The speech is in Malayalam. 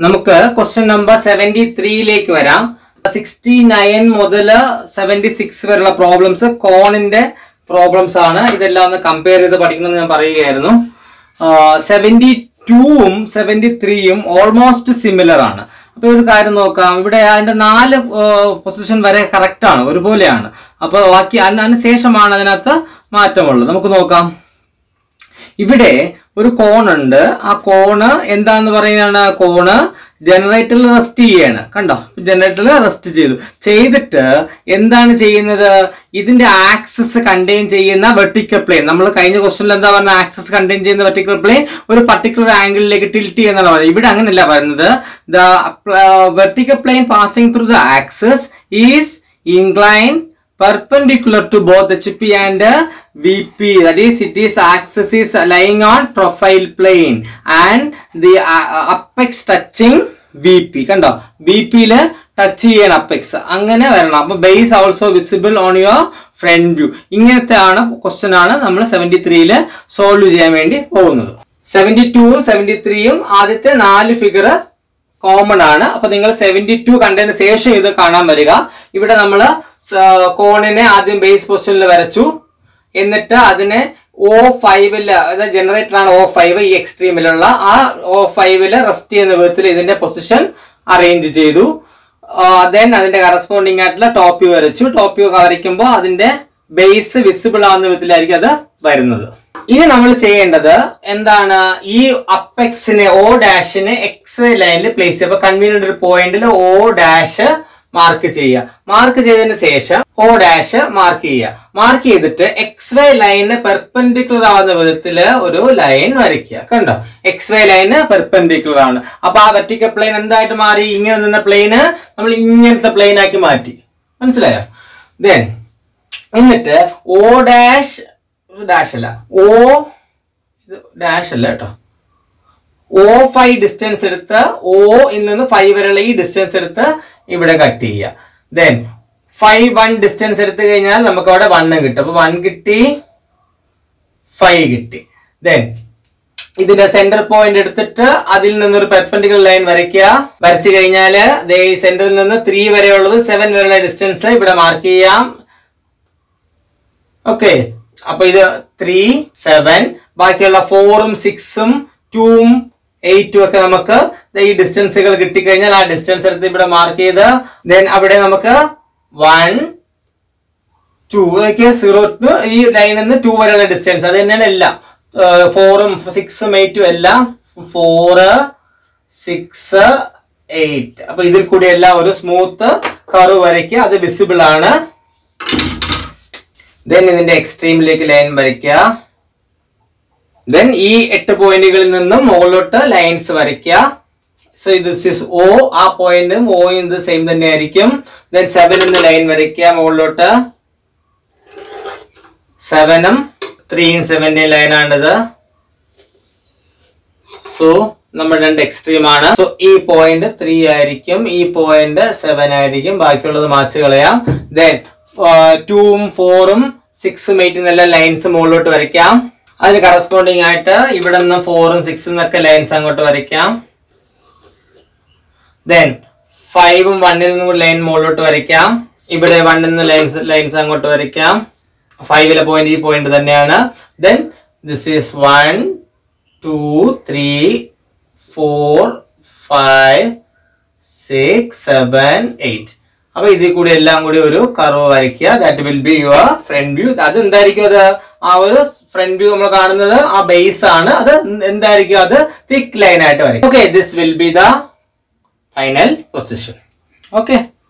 നമുക്ക് ക്വസ്റ്റ്യൻ നമ്പർ സെവന്റി ത്രീയിലേക്ക് വരാം സിക്സ്റ്റി നയൻ മുതൽ സെവന്റി സിക്സ് വരെയുള്ള പ്രോബ്ലംസ് കോണിന്റെ പ്രോബ്ലംസ് ആണ് ഇതെല്ലാം ഒന്ന് കമ്പയർ ചെയ്ത് പഠിക്കണമെന്ന് ഞാൻ പറയുകയായിരുന്നു സെവന്റി ടൂവും സെവന്റി ത്രീയും ഓൾമോസ്റ്റ് സിമിലർ ആണ് അപ്പൊ ഒരു കാര്യം നോക്കാം ഇവിടെ അതിന്റെ നാല് പൊസിഷൻ വരെ കറക്റ്റ് ആണ് ഒരുപോലെയാണ് അപ്പൊ ബാക്കി അതിന് അതിന് ശേഷമാണ് അതിനകത്ത് മാറ്റമുള്ളത് നമുക്ക് നോക്കാം ഇവിടെ ഒരു കോണുണ്ട് ആ കോണ് എന്താന്ന് പറയുന്നതാണ് കോണ് ജനറേറ്ററിൽ റെസ്റ്റ് ചെയ്യാണ് കണ്ടോ ജനറേറ്ററിൽ റെസ്റ്റ് ചെയ്തു ചെയ്തിട്ട് എന്താണ് ചെയ്യുന്നത് ഇതിന്റെ ആക്സസ് കണ്ടെയ്ൻ ചെയ്യുന്ന വെർട്ടിക്കൽ പ്ലെയിൻ നമ്മൾ കഴിഞ്ഞ ക്വസ്റ്റനിൽ എന്താ പറഞ്ഞ ആക്സസ് കണ്ടെയ്ൻ ചെയ്യുന്ന വെർട്ടിക്കൽ പ്ലെയിൻ ഒരു പർട്ടിക്കുലർ ആംഗിളിലേക്ക് ടിൽറ്റ് ചെയ്യുന്നതാണ് പറയുന്നത് ഇവിടെ അങ്ങനെയല്ല പറയുന്നത് the vertical plane passing through the axis is incline perpendicular to both HP and uh, VP. That is, it is axis is lying on profile plane and the uh, uh, apex touching VP. കണ്ടോ VP യില് ടച്ച് ചെയ്യണം അപ്പെക്സ് അങ്ങനെ വരണം അപ്പൊ base also visible on your front view ഇങ്ങനത്തെ ആണ് ക്വസ്റ്റ്യൻ ആണ് നമ്മൾ സെവന്റി ത്രീയില് സോൾവ് ചെയ്യാൻ വേണ്ടി പോകുന്നത് സെവന്റി ടൂവും സെവന്റി ത്രീയും ആദ്യത്തെ നാല് ഫിഗർ കോമൺ ആണ് അപ്പൊ നിങ്ങൾ സെവന്റി ടു കണ്ടതിന് ശേഷം ഇത് കാണാൻ വരിക ഇവിടെ നമ്മൾ കോണിനെ ആദ്യം ബേസ് പൊസിഷനിൽ വരച്ചു എന്നിട്ട് അതിനെ ഓ ഫൈവില് അതായത് ജനറേറ്റർ ആണ് ഓ ഫൈവ് ഈ എക്സ്ട്രീമിലുള്ള ആ ഓ ഫൈവില് റെസ്റ്റ് ചെയ്യുന്ന വിധത്തിൽ ഇതിന്റെ പൊസിഷൻ അറേഞ്ച് ചെയ്തു ദെൻ അതിന്റെ കറസ്പോണ്ടിങ് ആയിട്ടുള്ള ടോപ്പ് വ്യൂ വരച്ചു ടോപ്പ് വ്യൂ വരയ്ക്കുമ്പോൾ അതിന്റെ ബേസ് വിസിബിൾ ആവുന്ന വിധത്തിലായിരിക്കും അത് വരുന്നത് ഇനി നമ്മൾ ചെയ്യേണ്ടത് എന്താണ് ഈ അപ്പെക്സിനെ ഓ ഡാഷിനെ എക്സ് വൈ ലൈനിൽ പ്ലേസ് ചെയ്യുക അപ്പൊ കൺവീനിയന്റ് ഒരു പോയിന്റിൽ ഓ ഡാഷ് മാർക്ക് ചെയ്യുക മാർക്ക് ചെയ്തതിന് ശേഷം ഓ ഡാഷ് മാർക്ക് ചെയ്യുക മാർക്ക് ചെയ്തിട്ട് എക്സ് വൈ ലൈനിന് പെർപെൻഡിക്കുലർ ആവുന്ന വിധത്തില് ഒരു ലൈൻ വരയ്ക്കുക കണ്ടോ എക്സ് വൈ ലൈന് പെർപെൻഡിക്കുലർ ആണ് അപ്പൊ ആ വെർട്ടിക്കൽ പ്ലെയിൻ എന്തായിട്ട് മാറി ഇങ്ങനെ നിന്ന പ്ലെയിന് നമ്മൾ ഇങ്ങനത്തെ പ്ലെയിൻ ആക്കി മാറ്റി മനസ്സിലായോ ദെൻ എന്നിട്ട് ഓ ഡാഷ് ഡാഷ് അല്ല ഓ ഇത് ഡാഷ് അല്ല കേട്ടോ ഓ ഫൈവ് ഡിസ്റ്റൻസ് എടുത്ത് ഓ ഇൽ നിന്ന് ഫൈവ് വരെയുള്ള ഈ ഡിസ്റ്റൻസ് എടുത്ത് ഇവിടെ കട്ട് ചെയ്യുക ദെൻ ഫൈവ് വൺ ഡിസ്റ്റൻസ് എടുത്തു കഴിഞ്ഞാൽ നമുക്ക് അവിടെ വണ്ണ് കിട്ടും അപ്പൊ വൺ കിട്ടി ഫൈവ് കിട്ടി ദെൻ ഇതിന്റെ സെന്റർ പോയിന്റ് എടുത്തിട്ട് അതിൽ നിന്നൊരു പെർപെൻഡിക്കുലർ ലൈൻ വരയ്ക്കുക വരച്ചു കഴിഞ്ഞാല് ദേ സെന്ററിൽ നിന്ന് ത്രീ വരെയുള്ളത് സെവൻ വരെയുള്ള ഡിസ്റ്റൻസ് ഇവിടെ മാർക്ക് ചെയ്യാം ഓക്കെ അപ്പൊ ഇത് ത്രീ സെവൻ ബാക്കിയുള്ള ഫോറും സിക്സും ടൂവും എയ്റ്റും ഒക്കെ നമുക്ക് ദേ ഈ ഡിസ്റ്റൻസുകൾ കിട്ടിക്കഴിഞ്ഞാൽ ആ ഡിസ്റ്റൻസ് എടുത്ത് ഇവിടെ മാർക്ക് ചെയ്ത് ദെൻ അവിടെ നമുക്ക് വൺ ടു ഒക്കെ സീറോ ടു ഈ ലൈനിൽ നിന്ന് ടു വരെയുള്ള ഡിസ്റ്റൻസ് അത് തന്നെയാണ് എല്ലാം ഫോറും സിക്സും എയ്റ്റും എല്ലാം ഫോറ് സിക്സ് എയ്റ്റ് അപ്പൊ ഇതിൽ കൂടി എല്ലാം ഒരു സ്മൂത്ത് കർവ് വരയ്ക്കുക അത് വിസിബിൾ ആണ് ദെൻ ഇതിന്റെ എക്സ്ട്രീമിലേക്ക് ലൈൻ വരയ്ക്കുക ദെൻ ഈ എട്ട് പോയിന്റുകളിൽ നിന്നും മുകളിലോട്ട് ലൈൻസ് വരയ്ക്കുക സോ ദിസ് ഇസ് ഒ ആ പോയിന്റും ഓയും ഇത് സെയിം തന്നെ ആയിരിക്കും ദെൻ സെവൻ എന്ന് ലൈൻ വരയ്ക്കുക മുകളിലോട്ട് സെവനും ത്രീയും സെവന്റെയും ലൈൻ ആണിത് സോ നമ്മൾ രണ്ട് എക്സ്ട്രീം ആണ് സോ ഈ പോയിന്റ് ത്രീ ആയിരിക്കും ഈ പോയിന്റ് സെവൻ ആയിരിക്കും ബാക്കിയുള്ളത് മാച്ച് കളയാം ദെൻ ടൂവും ഫോറും സിക്സും എയ്റ്റും എല്ലാം ലൈൻസ് മുകളിലോട്ട് വരയ്ക്കാം അതിന് കറസ്പോണ്ടിങ് ആയിട്ട് ഇവിടെ നിന്ന് ഫോറും സിക്സും ഒക്കെ ലൈൻസ് അങ്ങോട്ട് വരയ്ക്കാം ദെൻ ഫൈവും വണ്ണിൽ നിന്നും ലൈൻ മുകളിലോട്ട് വരയ്ക്കാം ഇവിടെ വണ്ണിൽ നിന്ന് ലൈൻസ് ലൈൻസ് അങ്ങോട്ട് വരയ്ക്കാം ഫൈവിലെ പോയിന്റ് ഈ പോയിന്റ് തന്നെയാണ് then this is one two three four five six seven eight അപ്പൊ ഇതിൽ കൂടി എല്ലാം കൂടി ഒരു കർവ് വരയ്ക്കുക that will be your front view അത് എന്തായിരിക്കും അത് ആ ഒരു ഫ്രണ്ട് വ്യൂ നമ്മൾ കാണുന്നത് ആ ബേസ് ആണ് അത് എന്തായിരിക്കും അത് തിക്ക് ലൈൻ ആയിട്ട് വരയ്ക്കും okay this will be the final position okay